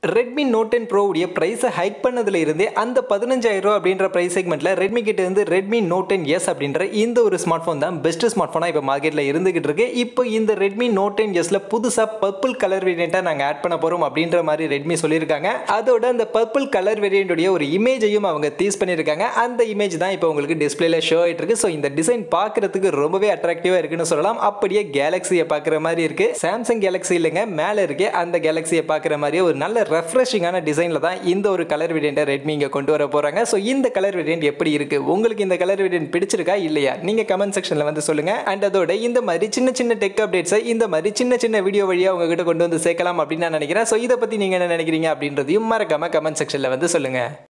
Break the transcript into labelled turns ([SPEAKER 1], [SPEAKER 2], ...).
[SPEAKER 1] Redmi note ten ப்ரோவுடைய ப்ரைஸை hike பண்ணதுல இருந்தே அந்த பதினஞ்சாயிரம் ரூபா அப்படின்ற ப்ரைஸ் செக்மெண்ட்ல ரெட்மி கிட்ட இருந்து ரெட்மி நோட் டென் எஸ் அப்படின்ற இந்த ஒரு ஸ்மார்ட் ஃபோன் தான் பெஸ்ட் ஸ்மார்ட் ஃபோனாக இப்போ மார்க்கெட்டில் இருந்துகிட்டு இருக்கு இப்போ இந்த ரெட்மி நோட் டென் எஸ்ல புதுசாக பர்பிள் கலர் வேரியண்ட்டாக நாங்கள் ஆட் பண்ண போகிறோம் அப்படின்ற மாதிரி ரெட்மி சொல்லியிருக்காங்க அதோட அந்த பர்பிள் கலர் வேரியண்ட்டுடைய ஒரு இமேஜையும் அவங்க தீஸ் பண்ணியிருக்காங்க அந்த இமேஜ் தான் இப்போ உங்களுக்கு டிஸ்பிளேல ஷோ ஆயிட்டு இருக்கு ஸோ இந்த டிசைன் பார்க்கறதுக்கு ரொம்பவே அட்ராக்டிவாக இருக்குன்னு சொல்லலாம் அப்படியே கேலக்ஸியை பார்க்குற மாதிரி இருக்கு சாம்சங் கேலக்ஸி இல்லைங்க மேலே இருக்கே அந்த கேலக்ஸியை பார்க்குற மாதிரி ஒரு நல்ல ரெஃப்ரெஷிங்கான டிசைனில் தான் இந்த ஒரு கலர் வேரியண்ட்டை ரெட்மி இங்கே கொண்டு வர போகிறாங்க ஸோ இந்த கலர் வேரியண்ட் எப்படி இருக்கு உங்களுக்கு இந்த கலர் வேரியண்ட் பிடிச்சிருக்கா இல்லையா நீங்கள் கமெண்ட் செக்ஷனில் வந்து சொல்லுங்க அண்ட் அதோட இந்த மாதிரி சின்ன சின்ன டெக் அப்டேட்ஸை இந்த மாதிரி சின்ன சின்ன வீடியோ வழியாக உங்ககிட்ட கொண்டு வந்து சேர்க்கலாம் அப்படின்னு நான் நினைக்கிறேன் ஸோ இதை பற்றி நீங்கள் என்ன நினைக்கிறீங்க அப்படின்றதையும் மறக்காம கமெண்ட் செக்ஷனில் வந்து சொல்லுங்க